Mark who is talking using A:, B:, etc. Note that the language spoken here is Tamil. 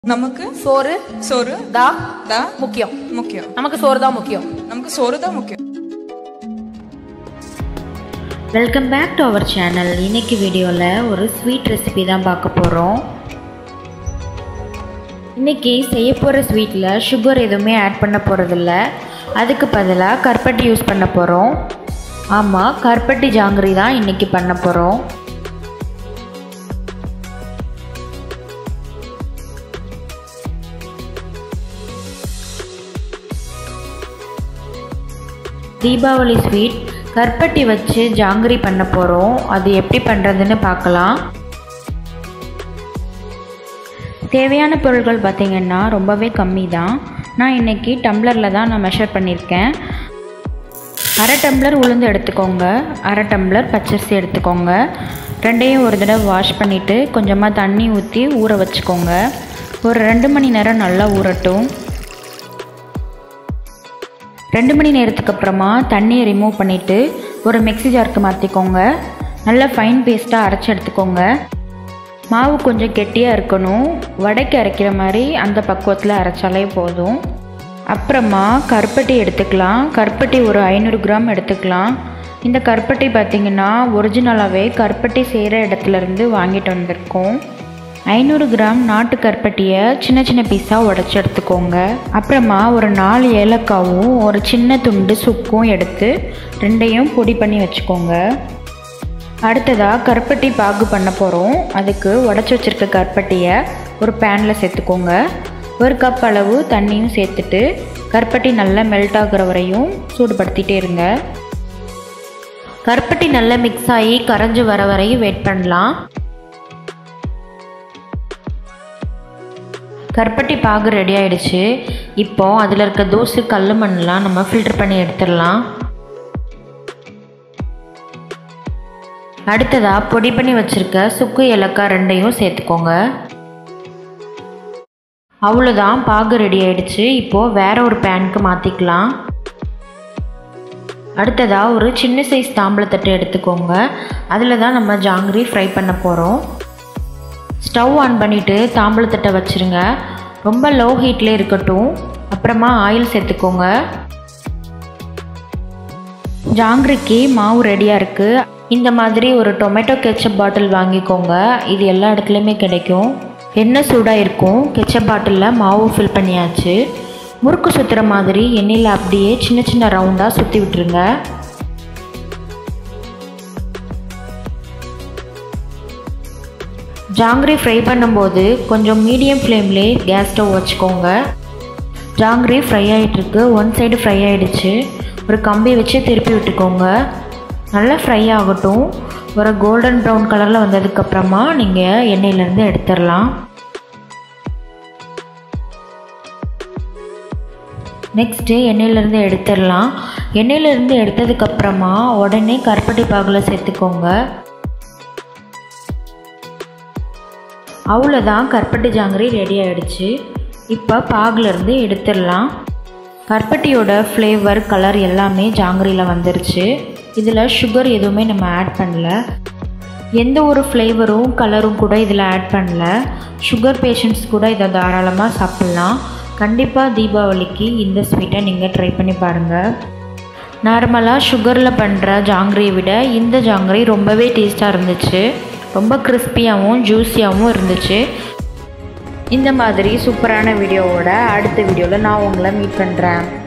A: நமக்கு
B: சோறு
A: சோறு
B: தா
A: தான்
B: முக்கியம்
A: முக்கியம்
B: நமக்கு சோறு தான் முக்கியம்
A: நமக்கு சோறு தான் முக்கியம்
C: welcome back to our channel இன்னைக்கு வீடியோவில் ஒரு ஸ்வீட் ரெசிபி தான் பார்க்க போகிறோம் இன்றைக்கி செய்ய போகிற ஸ்வீட்டில் சுகர் எதுவுமே ஆட் பண்ண போகிறதில்ல அதுக்கு பதிலாக கருப்பட்டி யூஸ் பண்ண போகிறோம் ஆமாம் கருப்பட்டி ஜாங்கிரி தான் இன்றைக்கி பண்ண போகிறோம் தீபாவளி ஸ்வீட் கருப்பட்டி வச்சு ஜாங்கிரி பண்ண போகிறோம் அது எப்படி பண்ணுறதுன்னு பார்க்கலாம் தேவையான பொருட்கள் பார்த்திங்கன்னா ரொம்பவே கம்மி தான் நான் இன்றைக்கி டம்ளரில் தான் நான் மெஷர் பண்ணியிருக்கேன் அரை டம்ளர் உளுந்து எடுத்துக்கோங்க அரை டம்ளர் பச்சரிசி எடுத்துக்கோங்க ரெண்டையும் ஒரு தடவை வாஷ் பண்ணிவிட்டு கொஞ்சமாக தண்ணி ஊற்றி ஊற வச்சுக்கோங்க ஒரு ரெண்டு மணி நேரம் நல்லா ஊறட்டும் ரெண்டு மணி நேரத்துக்கு அப்புறமா தண்ணியை ரிமூவ் பண்ணிவிட்டு ஒரு மிக்ஸி ஜாருக்கு மாற்றிக்கோங்க நல்லா ஃபைன் பேஸ்ட்டாக அரைச்சி எடுத்துக்கோங்க மாவு கொஞ்சம் கெட்டியாக இருக்கணும் வடைக்கு அரைக்கிற மாதிரி அந்த பக்குவத்தில் அரைச்சாலே போதும் அப்புறமா கருப்பட்டி எடுத்துக்கலாம் கருப்பட்டி ஒரு ஐநூறு கிராம் எடுத்துக்கலாம் இந்த கருப்பட்டி பார்த்திங்கன்னா ஒரிஜினலாகவே கருப்பட்டி செய்கிற இடத்துலேருந்து வாங்கிட்டு வந்திருக்கோம் ஐநூறு கிராம் நாட்டு கருப்பட்டியை சின்ன சின்ன பீஸாக உடச்சி எடுத்துக்கோங்க அப்புறமா ஒரு நாலு ஏலக்காவும் ஒரு சின்ன துண்டு சுக்கும் எடுத்து ரெண்டையும் பொடி பண்ணி வச்சுக்கோங்க அடுத்ததாக கருப்பட்டி பாகு பண்ண போகிறோம் அதுக்கு உடச்சி வச்சுருக்க கருப்பட்டியை ஒரு பேனில் சேர்த்துக்கோங்க ஒரு கப் அளவு தண்ணியும் சேர்த்துட்டு கருப்பட்டி நல்லா மெல்ட் ஆகுற வரையும் சூடுபடுத்திட்டே இருங்க கருப்பட்டி நல்லா மிக்ஸ் ஆகி கரைஞ்சி வர வரையும் வெயிட் பண்ணலாம் கருப்பட்டி பாகு ரெடி ஆயிடுச்சு இப்போ அதில் இருக்க தோசை கல் மண்ணெலாம் நம்ம ஃபில்டர் பண்ணி எடுத்துடலாம் அடுத்ததாக பொடி பண்ணி வச்சுருக்க சுக்கு ஏலக்காய் ரெண்டையும் சேர்த்துக்கோங்க அவ்வளோதான் பாகு ரெடி ஆயிடுச்சு இப்போது வேற ஒரு பேனுக்கு மாற்றிக்கலாம் அடுத்ததாக ஒரு சின்ன சைஸ் தாம்பளத்தட்டு எடுத்துக்கோங்க அதில் தான் நம்ம ஜாங்கிரி ஃப்ரை பண்ண போகிறோம் ஸ்டவ் ஆன் பண்ணிவிட்டு தாம்பளத்தட்டை வச்சுருங்க ரொம்ப லோ ஹீட்லேயே இருக்கட்டும் அப்புறமா ஆயில் சேர்த்துக்கோங்க ஜாங்கிரிக்கு மாவு ரெடியாக இருக்குது இந்த மாதிரி ஒரு டொமேட்டோ கெச்சப் பாட்டில் வாங்கிக்கோங்க இது எல்லா இடத்துலையுமே கிடைக்கும் எண்ணெய் சூடாக இருக்கும் கெச்சப் பாட்டிலில் மாவு ஃபில் பண்ணியாச்சு முறுக்கு சுற்றுற மாதிரி எண்ணெயில் அப்படியே சின்ன சின்ன ரவுண்டாக சுற்றி விட்டுருங்க ஜாங்கிரி ஃப்ரை பண்ணும்போது கொஞ்சம் மீடியம் ஃப்ளேம்லே கேஸ் ஸ்டவ் வச்சுக்கோங்க ஜாங்கிரி ஃப்ரை ஆகிட்டுருக்கு ஒன் சைடு ஃப்ரை ஆகிடுச்சு ஒரு கம்பி வச்சு திருப்பி விட்டுக்கோங்க நல்லா ஃப்ரை ஆகட்டும் ஒரு கோல்டன் ப்ரௌன் கலரில் வந்ததுக்கப்புறமா நீங்கள் எண்ணெயிலேருந்து எடுத்துடலாம் நெக்ஸ்ட்டு எண்ணெயிலேருந்து எடுத்துடலாம் எண்ணெயிலேருந்து எடுத்ததுக்கப்புறமா உடனே கருப்பட்டி பாகில் சேர்த்துக்கோங்க அவ்வளோதான் கருப்பட்டி ஜாங்கிரி ரெடி ஆகிடுச்சு இப்போ பாகிலேருந்து எடுத்துடலாம் கருப்பட்டியோட ஃப்ளேவர் கலர் எல்லாமே ஜாங்கிரியில் வந்துருச்சு இதில் சுகர் எதுவுமே நம்ம ஆட் பண்ணல எந்த ஒரு ஃப்ளேவரும் கலரும் கூட இதில் ஆட் பண்ணல சுகர் பேஷண்ட்ஸ் கூட இதை தாராளமாக சாப்பிட்லாம் கண்டிப்பாக தீபாவளிக்கு இந்த ஸ்வீட்டை நீங்கள் ட்ரை பண்ணி பாருங்கள் நார்மலாக சுகரில் பண்ணுற ஜாங்கிரியை விட இந்த ஜாங்கிரி ரொம்பவே டேஸ்ட்டாக இருந்துச்சு ரொம்ப கிறிஸ்பியாகவும் ஜூஸியாகவும் இருந்துச்சு இந்த மாதிரி சூப்பரான வீடியோவோட அடுத்த வீடியோவில் நான் உங்களை மீட் பண்ணுறேன்